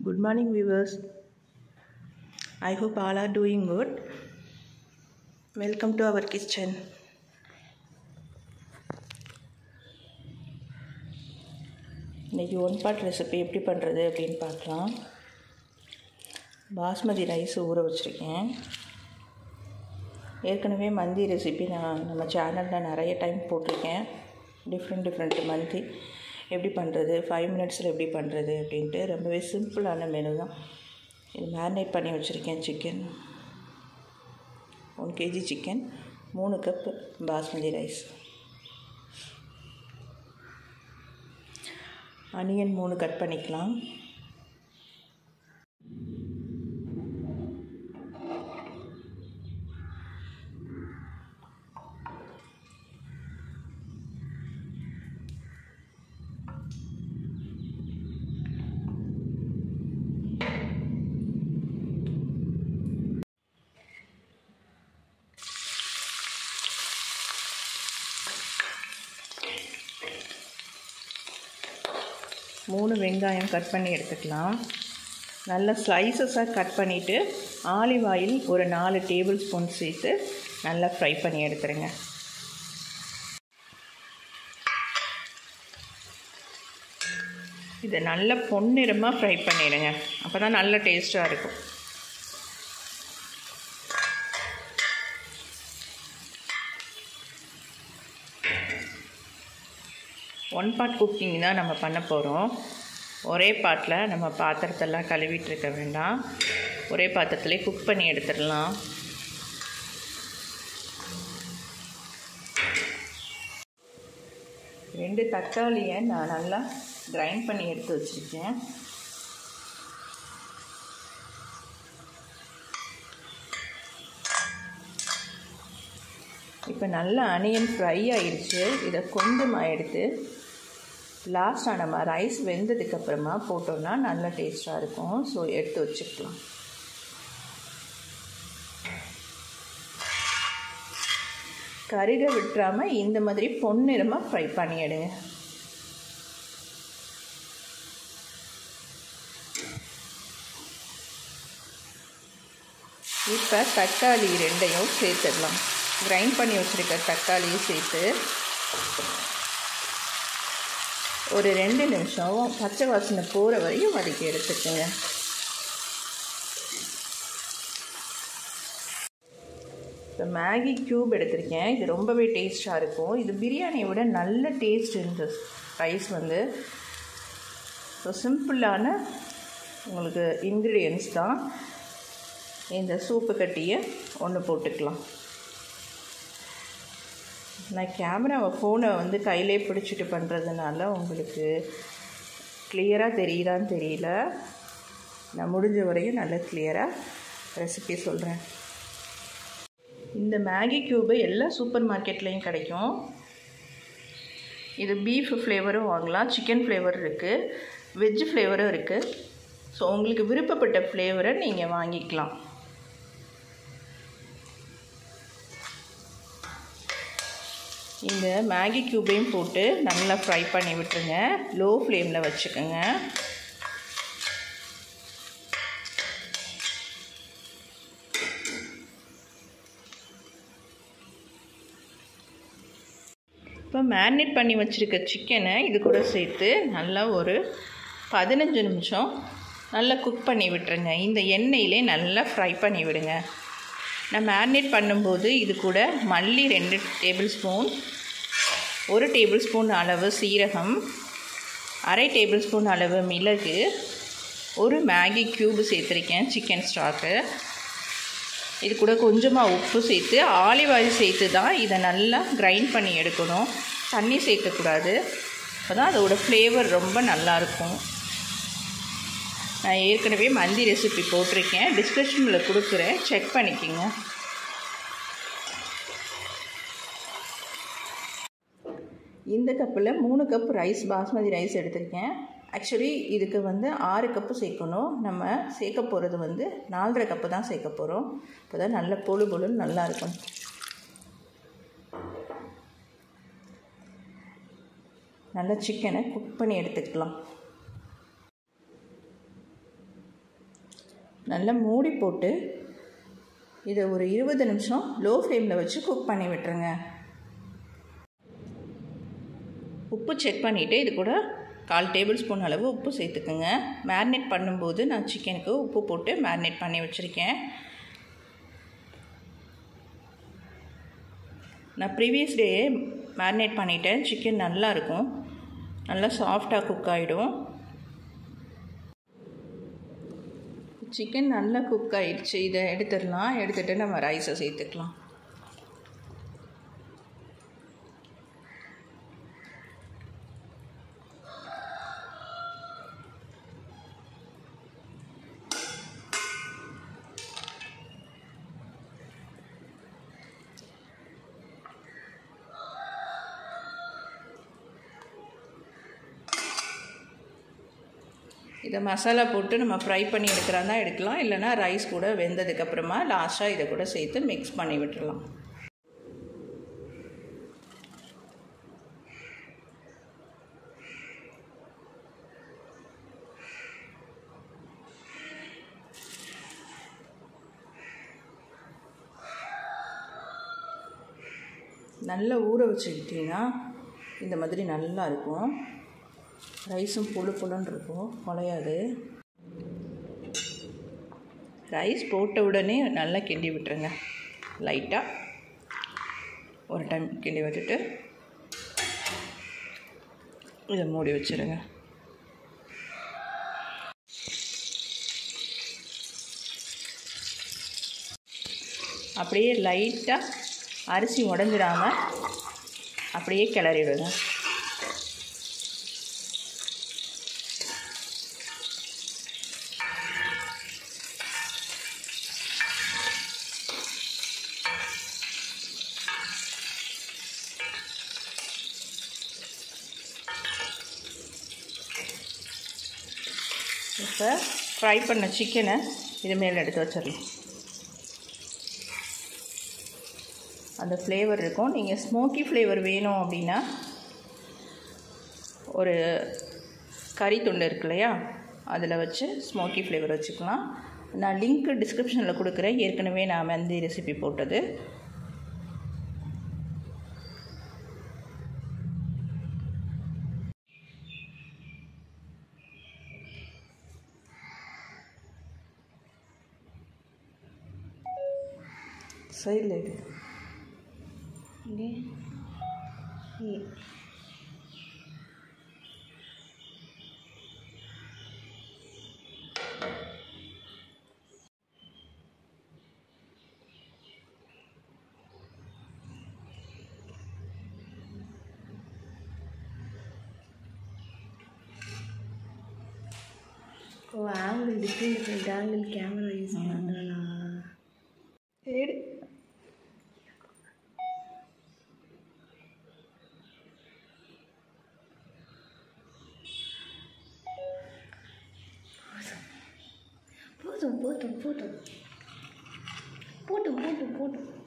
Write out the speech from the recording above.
Good morning, viewers. I hope all are doing good. Welcome to our kitchen. இன்னைக்கு one pot recipe எப்படி பண்ணுறது அப்படின்னு பார்க்கலாம் basmati rice ஊற வச்சுருக்கேன் ஏற்கனவே மந்தி ரெசிபி நான் நம்ம சேனலில் நிறைய டைம் போட்டிருக்கேன் டிஃப்ரெண்ட் டிஃப்ரெண்ட் மந்தி எப்படி பண்ணுறது ஃபைவ் மினிட்ஸில் எப்படி பண்ணுறது அப்படின்ட்டு ரொம்பவே சிம்பிளான மெனு தான் இது மேரினேட் பண்ணி வச்சுருக்கேன் சிக்கன் ஒன் கேஜி சிக்கன் மூணு கப் பாஸ்மதி ரைஸ் அனியன் மூணு கட் பண்ணிக்கலாம் மூணு வெங்காயம் கட் பண்ணி எடுத்துக்கலாம் நல்ல ஸ்லைசஸாக கட் பண்ணிவிட்டு ஆலிவ் ஆயில் ஒரு நாலு டேபிள் ஸ்பூன் சேர்த்து நல்லா ஃப்ரை பண்ணி எடுத்துருங்க இதை நல்ல பொன்னிறமாக ஃப்ரை பண்ணிடுங்க அப்போ தான் நல்ல டேஸ்ட்டாக இருக்கும் ஒன் பார்ட் குக்கிங் தான் நம்ம பண்ண போகிறோம் ஒரே பாட்டில் நம்ம பாத்திரத்தெல்லாம் கழுவிட்டு இருக்க வேண்டாம் ஒரே பாத்திரத்துலேயே குக் பண்ணி எடுத்துடலாம் ரெண்டு தக்காளியை நான் நல்லா கிரைண்ட் பண்ணி எடுத்து வச்சுருக்கேன் இப்போ நல்லா அனியன் ஃப்ரை ஆயிடுச்சு இதை கொஞ்சமாக எடுத்து லாஸ்ட்டாக நம்ம ரைஸ் வெந்ததுக்கப்புறமா போட்டோம்னா நல்ல டேஸ்ட்டாக இருக்கும் ஸோ எடுத்து வச்சுக்கலாம் கருக விட்டுறாமல் இந்த மாதிரி பொன்னிறமாக ஃப்ரை பண்ணி எடுங்க இப்போ தக்காளி ரெண்டையும் சேர்த்துடலாம் கிரைண்ட் பண்ணி வச்சுருக்க தக்காளியும் சேர்த்து ஒரு ரெண்டு நிமிஷம் பச்சை வாசனை போகிற வரையும் வதக்கி எடுத்துக்கோங்க இப்போ மேகி க்யூப் எடுத்திருக்கேன் இது ரொம்பவே டேஸ்ட்டாக இருக்கும் இது பிரியாணியை விட நல்ல டேஸ்ட் இந்த ரைஸ் வந்து ஸோ சிம்பிளான உங்களுக்கு இன்க்ரீடியன்ஸ் தான் இந்த சூப்பு கட்டியை ஒன்று போட்டுக்கலாம் நான் கேமராவை ஃபோனை வந்து கையிலே பிடிச்சிட்டு பண்ணுறதுனால உங்களுக்கு கிளியராக தெரியுதான்னு தெரியல நான் முடிஞ்ச வரையும் நல்லா கிளியராக ரெசிபி சொல்கிறேன் இந்த மேகி க்யூபு எல்லா சூப்பர் மார்க்கெட்லேயும் கிடைக்கும் இது பீஃப் ஃப்ளேவரும் வாங்கலாம் சிக்கன் ஃப்ளேவர் இருக்குது வெஜ் ஃப்ளேவரும் இருக்குது ஸோ உங்களுக்கு விருப்பப்பட்ட ஃப்ளேவரை நீங்கள் வாங்கிக்கலாம் இந்த மேகி க்யூபையும் போட்டு நல்லா ஃப்ரை பண்ணி விட்டுருங்க லோ ஃப்ளேமில் வச்சுக்கோங்க இப்போ மேரினேட் பண்ணி வச்சுருக்க சிக்கனை இது கூட சேர்த்து நல்லா ஒரு பதினஞ்சு நிமிஷம் நல்லா குக் பண்ணி விட்டுருங்க இந்த எண்ணெயிலே நல்லா ஃப்ரை பண்ணி விடுங்க நான் மேரினேட் பண்ணும்போது இது கூட மல்லி ரெண்டு டேபிள் ஸ்பூன் ஒரு டேபிள் ஸ்பூன் அளவு சீரகம் அரை டேபிள் ஸ்பூன் அளவு மிளகு ஒரு மேகி க்யூபு சேர்த்துருக்கேன் சிக்கன் ஸ்டாக்கு இது கூட கொஞ்சமாக உப்பு சேர்த்து ஆலிவ் ஆயில் சேர்த்து தான் இதை நல்லா கிரைண்ட் பண்ணி எடுக்கணும் தண்ணி சேர்க்கக்கூடாது அப்போ தான் அதோட ஃப்ளேவர் ரொம்ப நல்லாயிருக்கும் நான் ஏற்கனவே மந்தி ரெசிபி போட்டிருக்கேன் டிஸ்கிரிப்ஷனில் கொடுக்குறேன் செக் பண்ணிக்கோங்க இந்த கப்பில் மூணு கப் ரைஸ் பாஸ்மதி ரைஸ் எடுத்திருக்கேன் ஆக்சுவலி இதுக்கு வந்து ஆறு கப்பு சேர்க்கணும் நம்ம சேர்க்க போகிறது வந்து நாலரை கப்பு தான் சேர்க்க போகிறோம் இப்போ தான் நல்ல பொழு பொழுன்னு நல்லா இருக்கும் நல்ல சிக்கனை குக் பண்ணி எடுத்துக்கலாம் நல்லா மூடி போட்டு இதை ஒரு இருபது நிமிஷம் லோ ஃப்ளேமில் வச்சு குக் பண்ணி விட்டுருங்க உப்பு செக் பண்ணிவிட்டு இது கூட கால் டேபிள் ஸ்பூன் அளவு உப்பு சேர்த்துக்குங்க மேரினேட் பண்ணும்போது நான் சிக்கனுக்கு உப்பு போட்டு மேரினேட் பண்ணி வச்சுருக்கேன் நான் ப்ரீவியஸ் டே மேரினேட் பண்ணிட்டேன் சிக்கன் நல்லா இருக்கும் நல்லா சாஃப்டாக குக் ஆகிடும் சிக்கன் நல்லா குக் ஆகிடுச்சு இதை எடுத்துடலாம் எடுத்துகிட்டு நம்ம ரைஸை சேர்த்துக்கலாம் இதை மசாலா போட்டு நம்ம ஃப்ரை பண்ணி எடுக்கிறதா எடுக்கலாம் இல்லைனா ரைஸ் கூட வெந்ததுக்கப்புறமா லாஸ்ட்டாக இதை கூட சேர்த்து மிக்ஸ் பண்ணி விட்டுடலாம் நல்லா ஊற வச்சுக்கிட்டிங்கன்னா இந்த மாதிரி நல்லா இருக்கும் ரைஸும் புழு புழுன்னு இருக்கும் குலையாது ரைஸ் போட்ட உடனே நல்லா கிண்டி விட்டுருங்க லைட்டாக ஒரு டைம் கிண்டி விட்டுட்டு இதை மூடி வச்சுருங்க அப்படியே லைட்டாக அரிசி உடஞ்சிடாமல் அப்படியே கிளறி விடுங்க இப்போ ஃப்ரை பண்ண சிக்கனை இது மேலே எடுத்து வச்சிடலாம் அந்த ஃப்ளேவர் இருக்கும் நீங்கள் ஸ்மோக்கி ஃப்ளேவர் வேணும் அப்படின்னா ஒரு கறி துண்டு இருக்கு இல்லையா அதில் வச்சு ஸ்மோக்கி ஃப்ளேவர் வச்சுக்கலாம் நான் லிங்க்கு டிஸ்கிரிப்ஷனில் கொடுக்குறேன் ஏற்கனவே நான் வந்து ரெசிபி போட்டது சைடில் எடு இங்கே இ- ஓ angle different different angle camera use பண்ணுறேண்ணா எடு போதும் போதும் போதும் போட்டும் போட்டும் போட்டும்